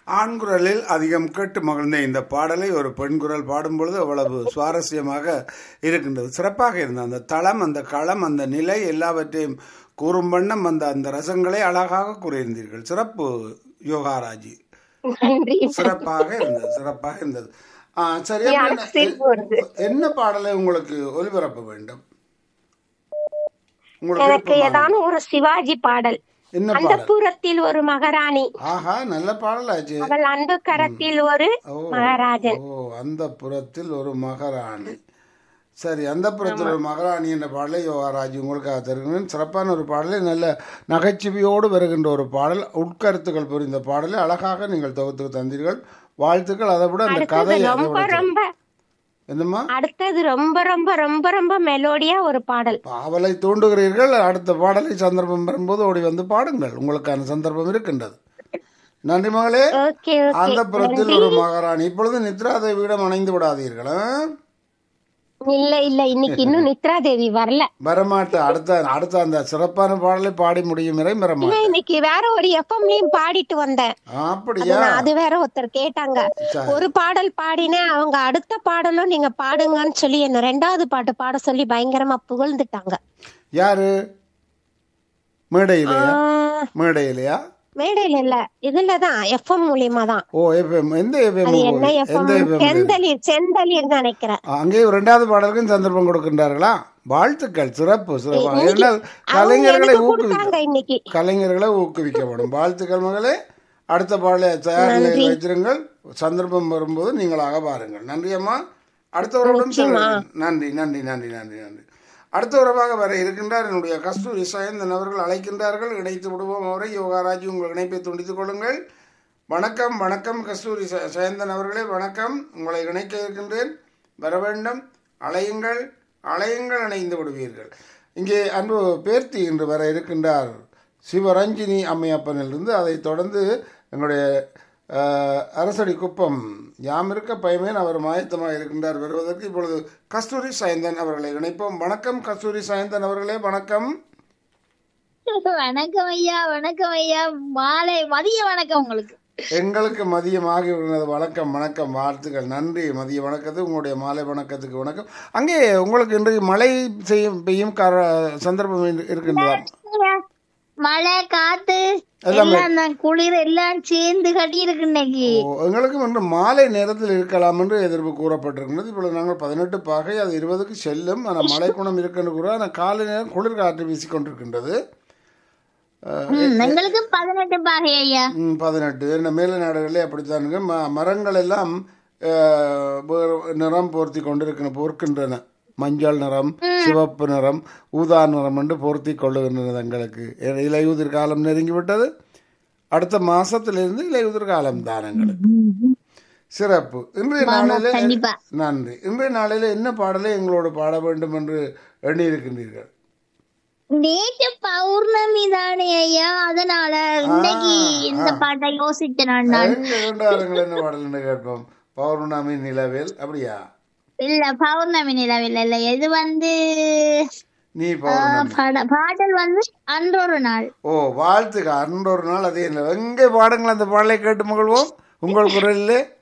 ஆண் குரலில் அதிகம் கேட்டு மகிழ்ந்த இந்த பாடலை ஒரு பெண் குரல் பாடும் பொழுது அவ்வளவு சுவாரஸ்யமாக இருக்கின்றது சிறப்பாக இருந்தது அந்த தளம் அந்த களம் அந்த நிலை எல்லாவற்றையும் கூறும் வண்ணம் அந்த அந்த ரசங்களை அழகாக கூறியிருந்தீர்கள் சிறப்பு யோகாராஜி நன்றி சிறப்பாக இருந்தது சிறப்பாக இருந்தது ஆ, சரி எனக்கு அப்படின்னா, சிரிப்பு வருது. என்ன பாடலை உங்களுக்கு ஒலிபரப்ப வேண்டும் உங்களுக்கு எனக்கு விருப்பமான- ஏதான ஒரு சிவாஜி பாடல் என்ன அந்த பாடல் புறத்தில் ஒரு மகாராணி ஆஹா நல்ல பாடலாச்சு அவள் அன்பு கரத்தில் ஒரு ஓ மகாராஜன் ஓ அந்த புறத்தில் ஒரு மகாராணி சரி அந்த புறத்தில் ஒரு மகாராணி என்ற பாடலை யோகாராஜ் உங்களுக்காக தருகிறேன் சிறப்பான ஒரு பாடலை நல்ல நகைச்சுவையோடு வருகின்ற ஒரு பாடல் உட்கருத்துக்கள் புரிந்த பாடலை அழகாக நீங்கள் தொகுத்து தந்தீர்கள் வாழ்த்துக்கள் அதை விட அந்த அடுத்தது கதை அதை ரொம்ப விட ரொம்ப என்னம்மா அடுத்தது ரொம்ப ரொம்ப ரொம்ப ரொம்ப மெலோடியா ஒரு பாடல் பாவலை தூண்டுகிறீர்கள் அடுத்த பாடலை சந்தர்ப்பம் வரும்போது ஓடி வந்து பாடுங்கள் உங்களுக்கான சந்தர்ப்பம் இருக்கின்றது நன்றி மகளே ஓகே அந்த ஓகே புறத்தில் ஒரு மகாராணி இப்பொழுது நித்ரா தேவியிடம் அணைந்து விடாதீர்கள் ஆ? இல்ல இல்ல இன்னைக்கு இன்னும் நித்ரா தேவி வரல வரமாட்டேன் அடுத்த அடுத்த அந்த சிறப்பான பாடலை பாடி முடியும் வரை இல்ல வரமாட்டேன் இன்னைக்கு வேற ஒரு எஃப்எம்லயும் பாடிட்டு வந்தேன் அது அப்படியா நான் அது வேற ஒருத்தர் கேட்டாங்க சரி. ஒரு பாடல் பாடினேன் அவங்க அடுத்த பாடலும் நீங்க பாடுங்கன்னு சொல்லி என்ன ரெண்டாவது பாட்டு பாட சொல்லி பயங்கரமா புகழ்ந்துட்டாங்க யாரு மேடையிலையா ஆஹ், மேடையிலையா மேடையில இல்ல இதுலதான் எஃப்எம் மூலியமா தான் ஓ எஃப்எம் எந்த எஃப்எம் அது என்ன எந்த எஃப்எம் எஃப்எம் செந்தளிர் செந்தளிர் நினைக்கிறேன் அங்கே ரெண்டாவது பாடலுக்கும் சந்தர்ப்பம் கொடுக்கின்றார்களா வாழ்த்துக்கள் சிறப்பு சிறப்பு இன்னைக்கு ஏனால் அவங்க கலைஞர்களை எனக்கு ஊக்குவிக்க கொடுத்தாங்க இன்னைக்கு கலைஞர்களை ஊக்குவிக்கப்படும் வாழ்த்துக்கள் மகளே அடுத்த பாடலை தயார் நிலையில் வைத்திருங்கள் சந்தர்ப்பம் வரும்போது நீங்களாக பாருங்கள் நன்றி அம்மா அடுத்தவரோடும் செல்லுங்கள். நன்றி நன்றி நன்றி நன்றி நன்றி அடுத்த உறவாக வர இருக்கின்றார் என்னுடைய கஸ்தூரி சயந்தன் அவர்கள் அழைக்கின்றார்கள் இணைத்து விடுவோம் அவரை யோகாராஜி உங்கள் இணைப்பை துண்டித்துக் கொள்ளுங்கள் வணக்கம் வணக்கம் கஸ்தூரி ச- சயந்தன் அவர்களே வணக்கம் உங்களை இணைக்க இருக்கின்றேன் வர வேண்டும் அலையுங்கள் அலையுங்கள் இணைந்து விடுவீர்கள் இங்கே அன்பு பேர்த்தி இன்று வர இருக்கின்றார் சிவரஞ்சினி அம்மையப்பனிலிருந்து அதைத் தொடர்ந்து எங்களுடைய அஹ், அரசடி குப்பம் யாம் இருக்க பயமேன் அவர் மாயத்தமாக இருக்கின்றார் வருவதற்கு இப்பொழுது கஸ்தூரி சயந்தன் அவர்களை இணைப்போம் வணக்கம் கஸ்தூரி சயந்தன் அவர்களே வணக்கம் வணக்கம் ஐயா வணக்கம் ஐயா மாலை மதிய வணக்கம் உங்களுக்கு எங்களுக்கு மதியம் ஆகிவிடுகிறது வணக்கம் வணக்கம் வாழ்த்துக்கள் நன்றி மதிய வணக்கத்துக்கு உங்களுடைய மாலை வணக்கத்துக்கு வணக்கம் அங்கே உங்களுக்கு இன்றைக்கு மழை செய்யும் பெய்யும் கார சந்தர்ப்பம் இரு- இருக்கின்றதா மழை காத்து எல்லாமே. எல்லாம் தான் குளிர் எல்லாம் சேர்ந்து கட்டி இருக்கு இன்னைக்கு ஓ, எங்களுக்கும் இன்று மாலை நேரத்தில் இருக்கலாம் என்று எதிர்ப்பு கூறப்பட்டிருக்கிறது இப்பொழுது நாங்கள் பதினெட்டு பாகை அது இருபதுக்கு செல்லும் ஆனால் மழை குணம் இருக்குன்னு கூட ஆனால் காலை நேரம் குளிர் காற்று வீசிக்கொண்டிருக்கின்றது ம், எங்களுக்கு பதினெட்டு பாகை ஐயா ம், பதினெட்டு என்ன மேல நாடுகளே அப்படித்தானுங்க ம மரங்கள் எல்லாம் அஹ், வேறு நிறம் போர்த்தி கொண்டிருக்கின போர்க்கின்றன மஞ்சள் நிறம் சிவப்பு நிறம் ஊதா நிறம் என்று போர்த்தி கொள்ளுகின்றன தங்களுக்கு இ- இலையுதிர் காலம் நெருங்கி விட்டது அடுத்த மாசத்திலிருந்து இலையுதிர் காலம் தான் எங்களுக்கு சிறப்பு இன்றைய நாளிலே கண்டிப்பா. நன்றி இன்றைய நாளிலே என்ன பாடலை எங்களோடு பாட வேண்டும் என்று எண்ணி இருக்கின்றீர்கள் நேற்று பௌர்ணமி தானே ஐயா அதனால இன்னைக்கு இந்த பாட்டை யோசிச்சேன் நான் நான் எங்க கொண்டாருங்கள் என்ன பாடல் கேட்போம் பௌர்ணமி நிலவேல் அப்படியா இல்ல பௌர்ணமி நிலவில் இல்ல இது வந்து நீ ஆ, பௌர்ணமி பாட- பாடல் வந்து அன்றொரு நாள் ஓ வாழ்த்துக்க அன்றொரு நாள் அதே இல்லை எங்கே பாடுங்கள் அந்த பாடலை கேட்டு மகிழ்வோம் உங்கள் குரலிலே